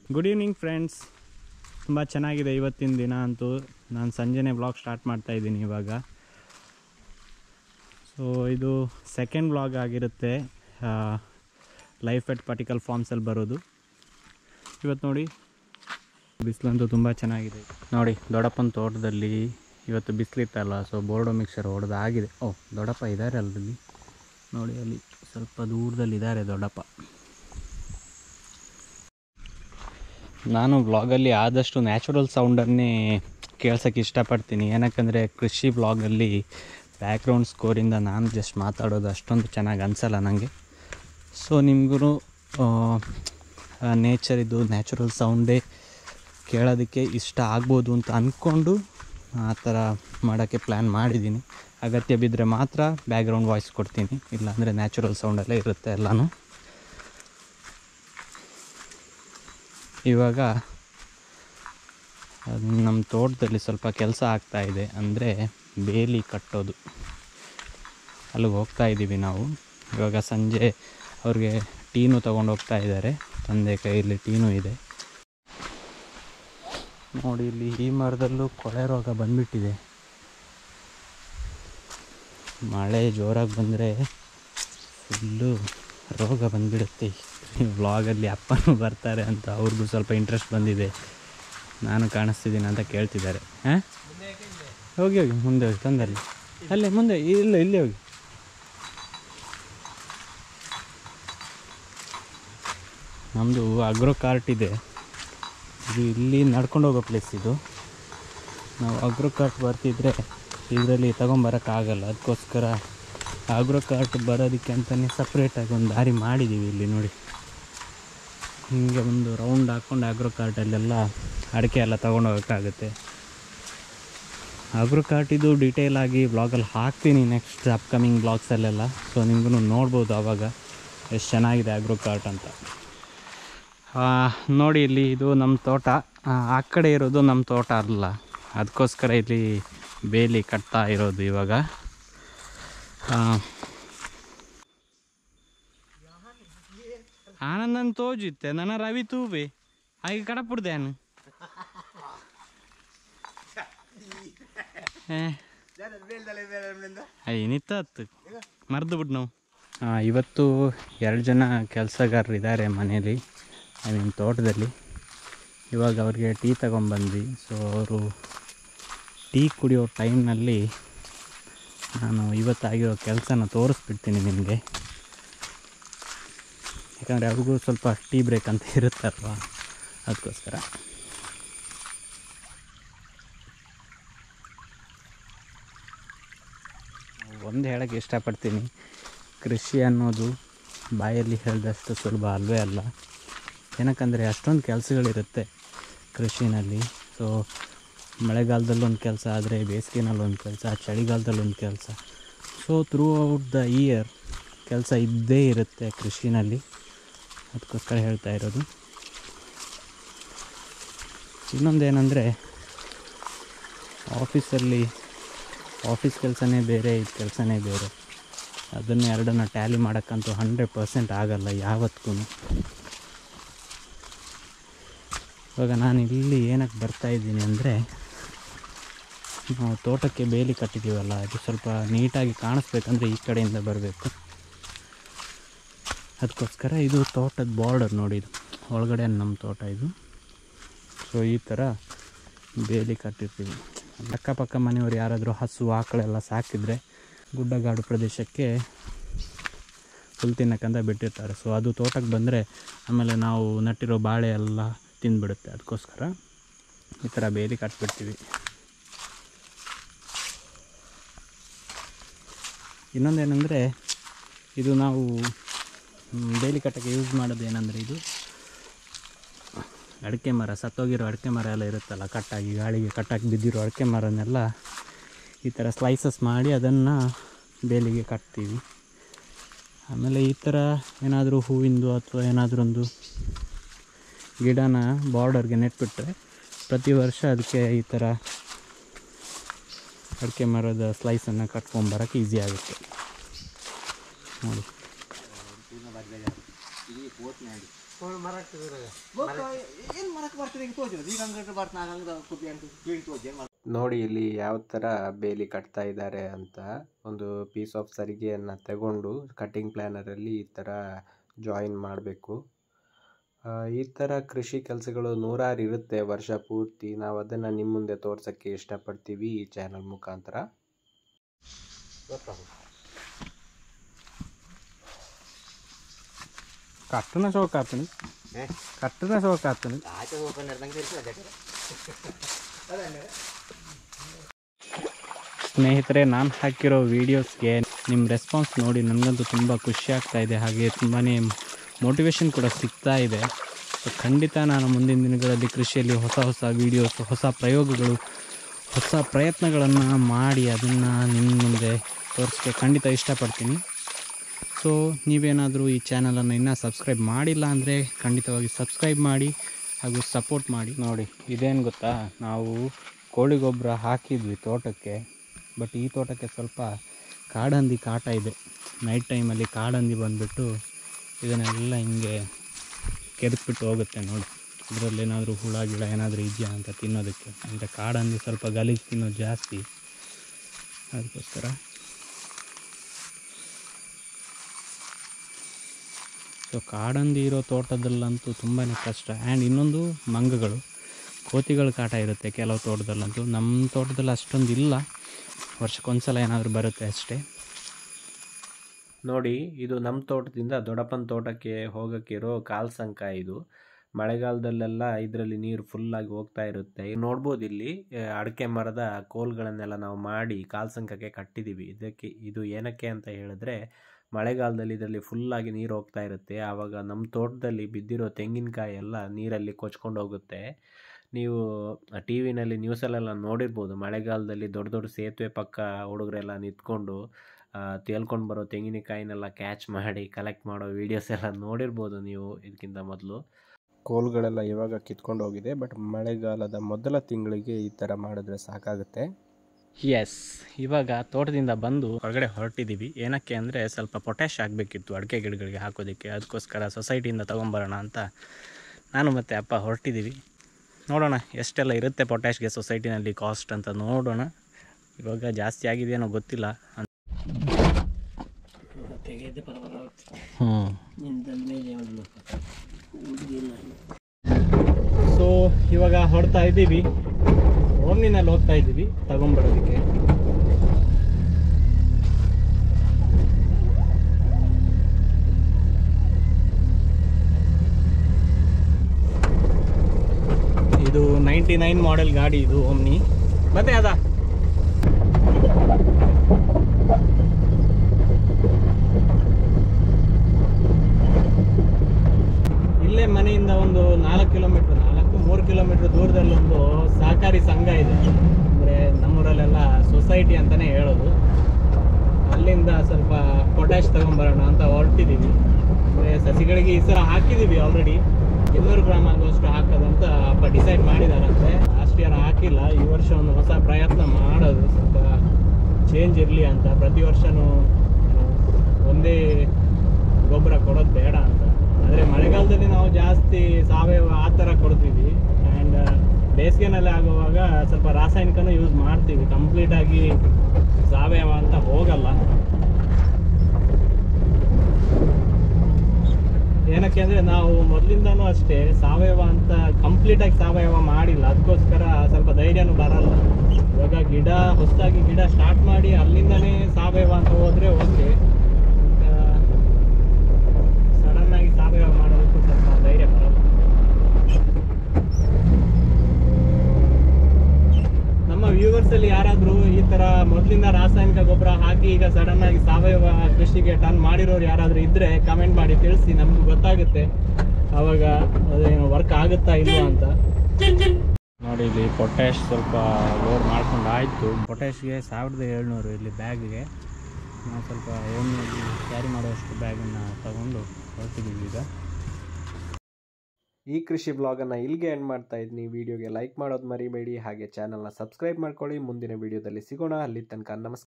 good evening friends ತುಂಬ ಚೆನ್ನಾಗಿದೆ ಇವತ್ತಿನ ದಿನ ಅಂತೂ ನಾನು ಸಂಜೆನೇ ಬ್ಲಾಗ್ ಸ್ಟಾರ್ಟ್ ಮಾಡ್ತಾ ಇದ್ದೀನಿ ಇವಾಗ ಸೊ ಇದು ಸೆಕೆಂಡ್ ಬ್ಲಾಗ್ ಆಗಿರುತ್ತೆ ಲೈಫ್ ಎಟ್ ಪರ್ಟಿಕಲ್ ಫಾರ್ಮ್ಸಲ್ಲಿ ಬರೋದು ಇವತ್ತು ನೋಡಿ ಬಿಸಿಲಂತೂ ತುಂಬ ಚೆನ್ನಾಗಿದೆ ನೋಡಿ ದೊಡ್ಡಪ್ಪನ ತೋಟದಲ್ಲಿ ಇವತ್ತು ಬಿಸಿಲಿತ್ತಲ್ಲ ಸೊ ಬೋರ್ಡೋ ಮಿಕ್ಸರ್ ಹೊಡೆದಾಗಿದೆ ಓ ದೊಡ್ಡಪ್ಪ ಇದ್ದಾರೆ ಅಲ್ಲಿ ನೋಡಿ ಅಲ್ಲಿ ಸ್ವಲ್ಪ ದೂರದಲ್ಲಿ ಇದ್ದಾರೆ ದೊಡ್ಡಪ್ಪ ನಾನು ಬ್ಲಾಗಲ್ಲಿ ಆದಷ್ಟು ನ್ಯಾಚುರಲ್ ಸೌಂಡನ್ನೇ ಕೇಳ್ಸೋಕ್ಕೆ ಇಷ್ಟಪಡ್ತೀನಿ ಏನಕ್ಕಂದರೆ ಕೃಷಿ ಬ್ಲಾಗಲ್ಲಿ ಬ್ಯಾಕ್ಗ್ರೌಂಡ್ ಸ್ಕೋರಿಂದ ನಾನು ಜಸ್ಟ್ ಮಾತಾಡೋದು ಅಷ್ಟೊಂದು ಚೆನ್ನಾಗಿ ಅನಿಸಲ್ಲ ನನಗೆ ಸೊ ನಿಮಗೂ ನೇಚರ್ ಇದು ನ್ಯಾಚುರಲ್ ಸೌಂಡೇ ಕೇಳೋದಕ್ಕೆ ಇಷ್ಟ ಆಗ್ಬೋದು ಅಂತ ಅಂದ್ಕೊಂಡು ಆ ಥರ ಮಾಡೋಕ್ಕೆ ಪ್ಲ್ಯಾನ್ ಮಾಡಿದ್ದೀನಿ ಅಗತ್ಯ ಬಿದ್ದರೆ ಮಾತ್ರ ಬ್ಯಾಕ್ಗ್ರೌಂಡ್ ವಾಯ್ಸ್ ಕೊಡ್ತೀನಿ ಇಲ್ಲಾಂದರೆ ನ್ಯಾಚುರಲ್ ಸೌಂಡಲ್ಲೇ ಇರುತ್ತೆ ಎಲ್ಲನೂ ಇವಾಗ ಅದು ನಮ್ಮ ತೋಟದಲ್ಲಿ ಸ್ವಲ್ಪ ಕೆಲಸ ಆಗ್ತಾ ಇದೆ ಅಂದರೆ ಬೇಲಿ ಕಟ್ಟೋದು ಅಲ್ಲಿಗೆ ಹೋಗ್ತಾ ಇದ್ದೀವಿ ನಾವು ಇವಾಗ ಸಂಜೆ ಅವ್ರಿಗೆ ಟೀನು ತೊಗೊಂಡು ಹೋಗ್ತಾ ಇದ್ದಾರೆ ತಂದೆ ಕೈಯಲ್ಲಿ ಟೀನು ಇದೆ ನೋಡಿ ಇಲ್ಲಿ ಈ ಮರದಲ್ಲೂ ಕೊಳೆ ರೋಗ ಬಂದ್ಬಿಟ್ಟಿದೆ ಮಳೆ ಜೋರಾಗಿ ಬಂದರೆ ಫುಲ್ಲು ರೋಗ ಬಂದ್ಬಿಡುತ್ತೆ ವ್ಲಾಗಲ್ಲಿ ಅಪ್ಪನೂ ಬರ್ತಾರೆ ಅಂತ ಅವ್ರಿಗೂ ಸ್ವಲ್ಪ ಇಂಟ್ರೆಸ್ಟ್ ಬಂದಿದೆ ನಾನು ಕಾಣಿಸ್ತಿದ್ದೀನಿ ಅಂತ ಕೇಳ್ತಿದ್ದಾರೆ ಹಾಂ ಹೋಗಿ ಹೋಗಿ ಮುಂದೆ ಹೋಗಿ ತಂದಲ್ಲಿ ಅಲ್ಲೇ ಮುಂದೆ ಇಲ್ಲ ಇಲ್ಲೇ ಹೋಗಿ ನಮ್ಮದು ಅಗ್ರೋ ಕಾರ್ಟ್ ಇದೆ ಇದು ಇಲ್ಲಿ ನಡ್ಕೊಂಡು ಹೋಗೋ ಪ್ಲೇಸ್ ಇದು ನಾವು ಅಗ್ರೋ ಕಾರ್ಟ್ ಬರ್ತಿದ್ರೆ ಇದರಲ್ಲಿ ತೊಗೊಂಬರೋಕ್ಕಾಗಲ್ಲ ಅದಕ್ಕೋಸ್ಕರ ಅಗ್ರೋ ಕಾರ್ಟ್ ಬರೋದಕ್ಕೆ ಅಂತಲೇ ಸಪ್ರೇಟಾಗಿ ಒಂದು ದಾರಿ ಮಾಡಿದ್ದೀವಿ ಇಲ್ಲಿ ನೋಡಿ ಹೀಗೆ ಒಂದು ರೌಂಡ್ ಹಾಕ್ಕೊಂಡು ಅಗ್ರೋ ಕಾರ್ಟಲ್ಲೆಲ್ಲ ಅಡಿಕೆ ಎಲ್ಲ ತೊಗೊಂಡು ಹೋಗೋಕ್ಕಾಗುತ್ತೆ ಅಗ್ರೋ ಕಾರ್ಟ್ ಇದು ಡೀಟೇಲ್ ಆಗಿ ಬ್ಲಾಗಲ್ಲಿ ಹಾಕ್ತೀನಿ ನೆಕ್ಸ್ಟ್ ಅಪ್ಕಮಿಂಗ್ ಬ್ಲಾಗ್ಸಲ್ಲೆಲ್ಲ ಸೊ ನಿಮಗೂ ನೋಡ್ಬೋದು ಆವಾಗ ಎಷ್ಟು ಚೆನ್ನಾಗಿದೆ ಅಗ್ರೋ ಕಾರ್ಟ್ ಅಂತ ಆ, ನೋಡಿ ಇಲ್ಲಿ ಇದು ನಮ್ಮ ತೋಟ ಆ, ಆ ಕಡೆ ಇರೋದು ನಮ್ಮ ತೋಟ ಅಲ್ಲ ಅದಕ್ಕೋಸ್ಕರ ಇಲ್ಲಿ ಬೇಲಿ ಕಟ್ತಾ ಇರೋದು ಇವಾಗ ಆ, ಆನಂದನ್ ತೋಜಿತ್ತೆ ನನ್ನ ರವಿ ತೂಬೆ ಹಾಗೆ ಕಡಪುಡ್ದೇನು ಏನಿತ್ತ ಹತ್ತು ಮರ್ದು ಬಿಟ್ಟು ನಾವು ಇವತ್ತು ಎರಡು ಜನ ಕೆಲಸಗಾರರು ಇದ್ದಾರೆ ಮನೇಲಿ ಐ ಮೀನ್ ತೋಟದಲ್ಲಿ ಇವಾಗ ಅವ್ರಿಗೆ ಟೀ ತಗೊಂಬಂದ್ವಿ ಸೊ ಅವರು ಟೀ ಕುಡಿಯೋ ಟೈಮ್ನಲ್ಲಿ ನಾನು ಇವತ್ತಾಗಿರೋ ಕೆಲಸನ ತೋರಿಸ್ಬಿಡ್ತೀನಿ ನಿಮಗೆ ಯಾಕಂದರೆ ಅವ್ರಿಗೂ ಸ್ವಲ್ಪ ಟೀ ಬ್ರೇಕ್ ಅಂತ ಇರುತ್ತಲ್ವ ಅದಕ್ಕೋಸ್ಕರ ಒಂದು ಹೇಳೋಕ್ಕೆ ಇಷ್ಟಪಡ್ತೀನಿ ಕೃಷಿ ಅನ್ನೋದು ಬಾಯಲ್ಲಿ ಹೇಳಿದಷ್ಟು ಸುಲಭ ಅಲ್ವೇ ಅಲ್ಲ ಏನಕ್ಕಂದರೆ ಅಷ್ಟೊಂದು ಕೆಲಸಗಳಿರುತ್ತೆ ಕೃಷಿನಲ್ಲಿ ಸೊ ಮಳೆಗಾಲದಲ್ಲಿ ಒಂದು ಕೆಲಸ ಆದರೆ ಬೇಸಿಗೆನಲ್ಲಿ ಒಂದು ಕೆಲಸ ಚಳಿಗಾಲದಲ್ಲಿ ಒಂದು ಕೆಲಸ so throughout the year ಕೆಲಸ ಇದ್ದೇ ಇರುತ್ತೆ ಕೃಷಿನಲ್ಲಿ ಅದಕ್ಕೋಸ್ಕರ ಹೇಳ್ತಾ ಇರೋದು ಇನ್ನೊಂದೇನೆಂದರೆ ಆಫೀಸಲ್ಲಿ ಆಫೀಸ್ ಕೆಲಸನೇ ಬೇರೆ ಇದು ಕೆಲಸನೇ ಬೇರೆ ಅದನ್ನು ಎರಡನ್ನ ಟ್ಯಾಲಿ ಮಾಡೋಕ್ಕಂತೂ ಹಂಡ್ರೆಡ್ ಪರ್ಸೆಂಟ್ ಆಗಲ್ಲ ಯಾವತ್ತೂ ಇವಾಗ ನಾನು ಇಲ್ಲಿ ಏನಕ್ಕೆ ಬರ್ತಾ ಇದ್ದೀನಿ ಅಂದರೆ ನಾವು ತೋಟಕ್ಕೆ ಬೇಲಿ ಕಟ್ಟಿದ್ದೀವಲ್ಲ ಅದು ಸ್ವಲ್ಪ ನೀಟಾಗಿ ಕಾಣಿಸ್ಬೇಕಂದ್ರೆ ಈ ಕಡೆಯಿಂದ ಬರಬೇಕು ಅದಕ್ಕೋಸ್ಕರ ಇದು ತೋಟದ ಬಾರ್ಡರ್ ನೋಡಿ ಇದು ಒಳಗಡೆ ನಮ್ಮ ತೋಟ ಇದು ಸೊ ಈ ಥರ ಬೇಲಿ ಕಟ್ಟಿರ್ತೀವಿ ಅಕ್ಕಪಕ್ಕ ಮನೆಯವರು ಯಾರಾದರೂ ಹಸು ಆಕಳೆಲ್ಲ ಸಾಕಿದರೆ ಗುಡ್ಡಗಾಡು ಪ್ರದೇಶಕ್ಕೆ ಹುಲ್ ತಿನ್ನಕ್ಕಂತ ಬಿಟ್ಟಿರ್ತಾರೆ ಸೊ ಅದು ತೋಟಕ್ಕೆ ಬಂದರೆ ಆಮೇಲೆ ನಾವು ನಟ್ಟಿರೋ ಬಾಳೆ ಎಲ್ಲ ತಿಂದ್ಬಿಡುತ್ತೆ ಅದಕ್ಕೋಸ್ಕರ ಈ ಥರ ಬೇಲಿ ಕಟ್ಬಿಡ್ತೀವಿ ಇನ್ನೊಂದೇನೆಂದರೆ ಇದು ನಾವು ಮ್, ಬೇಲಿ ಕಟ್ಟಕ್ಕೆ ಯೂಸ್ ಮಾಡೋದು ಏನಂದರೆ ಇದು ಅಡಿಕೆ ಮರ ಸತ್ತೋಗಿರೋ ಅಡಿಕೆ ಮರ ಎಲ್ಲ ಇರುತ್ತಲ್ಲ ಕಟ್ಟಾಗಿ ಗಾಳಿಗೆ ಕಟ್ಟಾಗಿ ಬಿದ್ದಿರೋ ಅಡಿಕೆ ಮರನೆಲ್ಲ ಈ ಥರ ಸ್ಲೈಸಸ್ ಮಾಡಿ ಅದನ್ನು ಬೇಲಿಗೆ ಕಟ್ತೀವಿ ಆಮೇಲೆ ಈ ಥರ ಏನಾದರೂ ಹೂವಿಂದು ಅಥವಾ ಏನಾದರೂ ಒಂದು ಗಿಡನ ಬಾರ್ಡರ್ಗೆ ನೆಟ್ಬಿಟ್ರೆ ಪ್ರತಿ ವರ್ಷ ಅದಕ್ಕೆ ಈ ಥರ ಅಡಿಕೆ ಮರದ ಸ್ಲೈಸನ್ನು ಕಟ್ಕೊಂಬರೋಕ್ಕೆ ಈಸಿ ಆಗುತ್ತೆ ನೋಡಿ ಏನು ಮರಕ್ಕೆ ಬರ್ತದೆ ಹಿಂಗೆ ತೋಚಿರೋದು ಈಗ ಹಂಗೆ ಬರ್ತಾನೆ ಹಂಗೆ ಕುಪ್ಪಿ ಅಂತ ಬೀಳಿ ತೋಚಿ ಏನು ನೋಡಿ ಇಲ್ಲಿ ಯಾವ ಥರ ಬೇಲಿ ಕಟ್ತಾ ಇದ್ದಾರೆ ಅಂತ ಒಂದು ಪೀಸ್ ಆಫ್ ಸರಿಗೆಯನ್ನು ತಗೊಂಡು ಕಟ್ಟಿಂಗ್ ಪ್ಲ್ಯಾನರಲ್ಲಿ ಈ ಥರ ಜಾಯಿನ್ ಮಾಡಬೇಕು ಈ ಥರ ಕೃಷಿ ಕೆಲಸಗಳು ನೂರಾರು ಇರುತ್ತೆ ವರ್ಷ ಪೂರ್ತಿ ನಾವು ಅದನ್ನು ನಿಮ್ಮ ಮುಂದೆ ತೋರ್ಸೋಕ್ಕೆ ಇಷ್ಟಪಡ್ತೀವಿ ಈ ಚಾನಲ್ ಮುಖಾಂತರ ಕಟ್ಟನ ಶೋಕ ಆತನಿ ಕಟ್ಟನ ಶೋಕ ಆತನಿ ಆಚೆ ಹೋಗ್ಕೊಂಡು ನಂಗೆ ಇರ್ತದೆ ಅದೇ ಅದೇ ಸ್ನೇಹಿತರೆ ನಾನು ಹಾಕಿರೋ ವೀಡಿಯೋಸ್ಗೆ ನಿಮ್ಮ ರೆಸ್ಪಾನ್ಸ್ ನೋಡಿ ನನಗಂತೂ ತುಂಬ ಖುಷಿ ಆಗ್ತಾ ಇದೆ ಹಾಗೆ ತುಂಬಾ ಮೋಟಿವೇಶನ್ ಕೂಡ ಸಿಗ್ತಾ ಇದೆ ಸೊ ಖಂಡಿತ ನಾನು ಮುಂದಿನ ದಿನಗಳಲ್ಲಿ ಕೃಷಿಯಲ್ಲಿ ಹೊಸ ಹೊಸ ವೀಡಿಯೋಸ್ ಹೊಸ ಪ್ರಯೋಗಗಳು ಹೊಸ ಪ್ರಯತ್ನಗಳನ್ನು ಮಾಡಿ ಅದನ್ನು ನಿಮ್ಮ ಮುಂದೆ ತೋರಿಸೋಕ್ಕೆ ಖಂಡಿತ ಇಷ್ಟಪಡ್ತೀನಿ ಸೊ ನೀವೇನಾದರೂ ಈ ಚಾನಲನ್ನು ಇನ್ನೂ ಸಬ್ಸ್ಕ್ರೈಬ್ ಮಾಡಿಲ್ಲ ಅಂದರೆ ಖಂಡಿತವಾಗಿ ಸಬ್ಸ್ಕ್ರೈಬ್ ಮಾಡಿ ಹಾಗೂ ಸಪೋರ್ಟ್ ಮಾಡಿ ನೋಡಿ ಇದೇನು ಗೊತ್ತಾ ನಾವು ಕೋಳಿ ಗೊಬ್ಬರ ಹಾಕಿದ್ವಿ ತೋಟಕ್ಕೆ ಬಟ್ ಈ ತೋಟಕ್ಕೆ ಸ್ವಲ್ಪ ಕಾಡಂದಿ ಕಾಟ ಇದೆ ನೈಟ್ ಟೈಮಲ್ಲಿ ಕಾಡಂದಿ ಬಂದುಬಿಟ್ಟು ಇದನ್ನೆಲ್ಲ ಹಿಂಗೆ ಕೆದಕ್ಬಿಟ್ಟು ಹೋಗುತ್ತೆ ನೋಡಿ ಇದರಲ್ಲಿ ಏನಾದರೂ ಹುಳ ಗಿಳ ಏನಾದರೂ ಇದೆಯಾ ಅಂತ ತಿನ್ನೋದಕ್ಕೆ ಅಂದರೆ ಕಾಡಂದಿ ಸ್ವಲ್ಪ ಗಲೀಜು ತಿನ್ನೋದು ಜಾಸ್ತಿ ಅದಕ್ಕೋಸ್ಕರ ಸೊ ಕಾಡಂದಿ ಇರೋ ತೋಟದಲ್ಲಂತೂ ತುಂಬಾ ಕಷ್ಟ ಆ್ಯಂಡ್ ಇನ್ನೊಂದು ಮಂಗಗಳು ಕೋತಿಗಳ ಕಾಟ ಇರುತ್ತೆ ಕೆಲವು ತೋಟದಲ್ಲಂತೂ ನಮ್ಮ ತೋಟದಲ್ಲಿ ಅಷ್ಟೊಂದು ಇಲ್ಲ ವರ್ಷಕ್ಕೊಂದ್ಸಲ ಏನಾದರೂ ಬರುತ್ತೆ ಅಷ್ಟೇ ನೋಡಿ ಇದು ನಮ್ಮ ತೋಟದಿಂದ ದೊಡ್ಡಪ್ಪನ ತೋಟಕ್ಕೆ ಹೋಗೋಕ್ಕಿರೋ ಕಾಲ್ ಸಂಕ ಇದು ಮಳೆಗಾಲದಲ್ಲೆಲ್ಲ ಇದರಲ್ಲಿ ನೀರು ಫುಲ್ಲಾಗಿ ಹೋಗ್ತಾ ಇರುತ್ತೆ ನೋಡ್ಬೋದು ಇಲ್ಲಿ ಆ, ಅಡಿಕೆ ಮರದ ಕೋಲ್ಗಳನ್ನೆಲ್ಲ ನಾವು ಮಾಡಿ ಕಾಲ್ ಸಂಕಕ್ಕೆ ಕಟ್ಟಿದ್ದೀವಿ ಇದಕ್ಕೆ ಇದು ಏನಕ್ಕೆ ಅಂತ ಹೇಳಿದ್ರೆ ಮಳೆಗಾಲದಲ್ಲಿ ಇದರಲ್ಲಿ ಫುಲ್ಲಾಗಿ ನೀರು ಹೋಗ್ತಾ ಇರುತ್ತೆ ಆವಾಗ ನಮ್ಮ ತೋಟದಲ್ಲಿ ಬಿದ್ದಿರೋ ತೆಂಗಿನಕಾಯಿ ಎಲ್ಲ ನೀರಲ್ಲಿ ಕೊಚ್ಕೊಂಡು ಹೋಗುತ್ತೆ ನೀವು ಟಿ ವಿನಲ್ಲಿ ನ್ಯೂಸಲ್ಲೆಲ್ಲ ನೋಡಿರ್ಬೋದು ಮಳೆಗಾಲದಲ್ಲಿ ದೊಡ್ಡ ದೊಡ್ಡ ಸೇತುವೆ ಪಕ್ಕ ಹುಡುಗರೆಲ್ಲ ನಿಂತ್ಕೊಂಡು ತೇಲ್ಕೊಂಡು ಬರೋ ತೆಂಗಿನಕಾಯಿನೆಲ್ಲ ಕ್ಯಾಚ್ ಮಾಡಿ ಕಲೆಕ್ಟ್ ಮಾಡೋ ವೀಡಿಯೋಸ್ ಎಲ್ಲ ನೋಡಿರ್ಬೋದು ನೀವು ಇದಕ್ಕಿಂತ ಮೊದಲು ಕೋಲ್ಗಳೆಲ್ಲ ಇವಾಗ ಕಿತ್ಕೊಂಡು ಹೋಗಿದೆ ಬಟ್ ಮಳೆಗಾಲದ ಮೊದಲ ತಿಂಗಳಿಗೆ ಈ ಥರ ಮಾಡಿದ್ರೆ ಸಾಕಾಗುತ್ತೆ ಎಸ್ ಇವಾಗ ತೋಟದಿಂದ ಬಂದು ಹೊರಗಡೆ ಹೊರಟಿದ್ದೀವಿ ಏನಕ್ಕೆ ಅಂದರೆ ಸ್ವಲ್ಪ ಪೊಟ್ಯಾಶ್ ಆಗಬೇಕಿತ್ತು ಅಡಿಕೆ ಗಿಡಗಳಿಗೆ ಹಾಕೋದಕ್ಕೆ ಅದಕ್ಕೋಸ್ಕರ ಸೊಸೈಟಿಯಿಂದ ತೊಗೊಂಬರೋಣ ಅಂತ ನಾನು ಮತ್ತು ಅಪ್ಪ ಹೊರಟಿದ್ದೀವಿ ನೋಡೋಣ ಎಷ್ಟೆಲ್ಲ ಇರುತ್ತೆ ಪೊಟ್ಯಾಶ್ಗೆ ಸೊಸೈಟಿನಲ್ಲಿ ಕಾಸ್ಟ್ ಅಂತ ನೋಡೋಣ ಇವಾಗ ಜಾಸ್ತಿ ಆಗಿದೆಯೇನೋ ಗೊತ್ತಿಲ್ಲ ಹ್ಞೂ ಸೊ ಇವಾಗ ಹೊರಡ್ತಾ ಇದ್ದೀವಿ ಓಮ್ನಿನಲ್ಲಿ ಹೋಗ್ತಾ ಇದ್ದೀವಿ ತಗೊಂಬರೋದಕ್ಕೆ ಇದು ನೈಂಟಿ ನೈನ್ ಮಾಡೆಲ್ ಗಾಡಿ ಇದು ಓಮ್ನಿ ಮತ್ತೆ ಅದ ಇಲ್ಲೇ ಮನೆಯಿಂದ ಒಂದು ನಾಲ್ಕು ಕಿಲೋಮೀಟರ್ ನಾಲ್ಕು ಮೂರು ಕಿಲೋಮೀಟರ್ ದೂರದಲ್ಲಿ ಒಂದು ಸಹಕಾರಿ ಸಂಘ ಇದೆ ಅಂದರೆ ನಮ್ಮೂರಲ್ಲೆಲ್ಲ ಸೊಸೈಟಿ ಅಂತಲೇ ಹೇಳೋದು ಅಲ್ಲಿಂದ ಸ್ವಲ್ಪ ಪೊಟ್ಯಾಶ್ ತಗೊಂಬರೋಣ ಅಂತ ಹೊರಟಿದ್ದೀವಿ ಅಂದರೆ ಸಸಿಗಳಿಗೆ ಈ ಸಲ ಹಾಕಿದ್ದೀವಿ ಆಲ್ರೆಡಿ ಇನ್ನೂರು ಗ್ರಾಮ್ ಆಗುವಷ್ಟು ಹಾಕೋದಂತ ಅಪ್ಪ ಡಿಸೈಡ್ ಮಾಡಿದಾರಂತೆ ಲಾಸ್ಟ್ ಇಯರ್ ಹಾಕಿಲ್ಲ ಈ ವರ್ಷ ಒಂದು ಹೊಸ ಪ್ರಯತ್ನ ಮಾಡೋದು ಸ್ವಲ್ಪ ಚೇಂಜ್ ಇರಲಿ ಅಂತ ಪ್ರತಿ ವರ್ಷವೂ ಒಂದೇ ಗೊಬ್ಬರ ಕೊಡೋದು ಬೇಡ ಅಂತ ಆದರೆ ಮಳೆಗಾಲದಲ್ಲಿ ನಾವು ಜಾಸ್ತಿ ಸಾವಯವ ಆ ಥರ ಕೊಡ್ತೀವಿ ಆ್ಯಂಡ್ ಬೇಸಿಗೆನಲ್ಲಿ ಆಗುವಾಗ ಸ್ವಲ್ಪ ರಾಸಾಯನಿಕನೂ ಯೂಸ್ ಮಾಡ್ತೀವಿ ಕಂಪ್ಲೀಟಾಗಿ ಸಾವಯವ ಅಂತ ಹೋಗಲ್ಲ ಏನಕ್ಕೆ ಅಂದರೆ ನಾವು ಮೊದಲಿಂದನೂ ಅಷ್ಟೇ ಸಾವಯವ ಅಂತ ಕಂಪ್ಲೀಟಾಗಿ ಸಾವಯವ ಮಾಡಿಲ್ಲ ಅದಕ್ಕೋಸ್ಕರ ಸ್ವಲ್ಪ ಧೈರ್ಯನೂ ಬರಲ್ಲ ಇವಾಗ ಗಿಡ ಹೊಸದಾಗಿ ಗಿಡ ಸ್ಟಾರ್ಟ್ ಮಾಡಿ ಅಲ್ಲಿಂದನೇ ಸಾವಯವ ಅಂತ ಹೋದರೆ ಓಕೆ ಸಡನ್ ಆಗಿ ಸಾವಯವ ಮಾಡೋದಕ್ಕೂ ಸ್ವಲ್ಪ ಧೈರ್ಯ ಬರಲ್ಲ ನಮ್ಮ ವ್ಯೂವರ್ಸ್ ಅಲ್ಲಿ ಯಾರಾದರೂ ಈ ತರ ಮೊದಲಿಂದ ರಾಸಾಯನಿಕ ಗೊಬ್ಬರ ಹಾಕಿ ಈಗ ಸಡನ್ ಆಗಿ ಸಾವಯವ ಕೃಷಿಗೆ ಟರ್ನ್ ಮಾಡಿರೋರು ಯಾರಾದರೂ ಇದ್ರೆ ಕಮೆಂಟ್ ಮಾಡಿ ತಿಳಿಸಿ ನಮ್ಗೆ ಗೊತ್ತಾಗುತ್ತೆ ಅವಾಗ ಅದೇನು ವರ್ಕ್ ಆಗುತ್ತಾ ಇಲ್ವಾ ಅಂತ ನೋಡಿ ಇಲ್ಲಿ ಪೊಟ್ಯಾಶ್ ಸ್ವಲ್ಪ ಲೋಡ್ ಮಾಡ್ಕೊಂಡು ಆಯಿತು ಪೊಟ್ಯಾಶ್ಗೆ ಸಾವಿರದ ಏಳ್ನೂರು ಇಲ್ಲಿ ಬ್ಯಾಗ್ಗೆ ನಾವು ಸ್ವಲ್ಪ ಓಮ್ನಲ್ಲಿ ಕ್ಯಾರಿ ಮಾಡುವಷ್ಟು ಬ್ಯಾಗನ್ನು ತಗೊಂಡು ಹೊರಟಿದ್ದೀವಿ ಈಗ ಈ ಕೃಷಿ ಬ್ಲಾಗನ್ನು ಇಲ್ಲಿಗೆ ಎಂಡ್ ಮಾಡ್ತಾ ಇದ್ದೀನಿ ವಿಡಿಯೋಗೆ ಲೈಕ್ ಮಾಡೋದು ಮರಿಬೇಡಿ ಹಾಗೆ ಚಾನಲ್ನ ಸಬ್ಸ್ಕ್ರೈಬ್ ಮಾಡ್ಕೊಳ್ಳಿ ಮುಂದಿನ ವಿಡಿಯೋದಲ್ಲಿ ಸಿಗೋಣ ಅಲ್ಲಿ ತನಕ ನಮಸ್ಕಾರ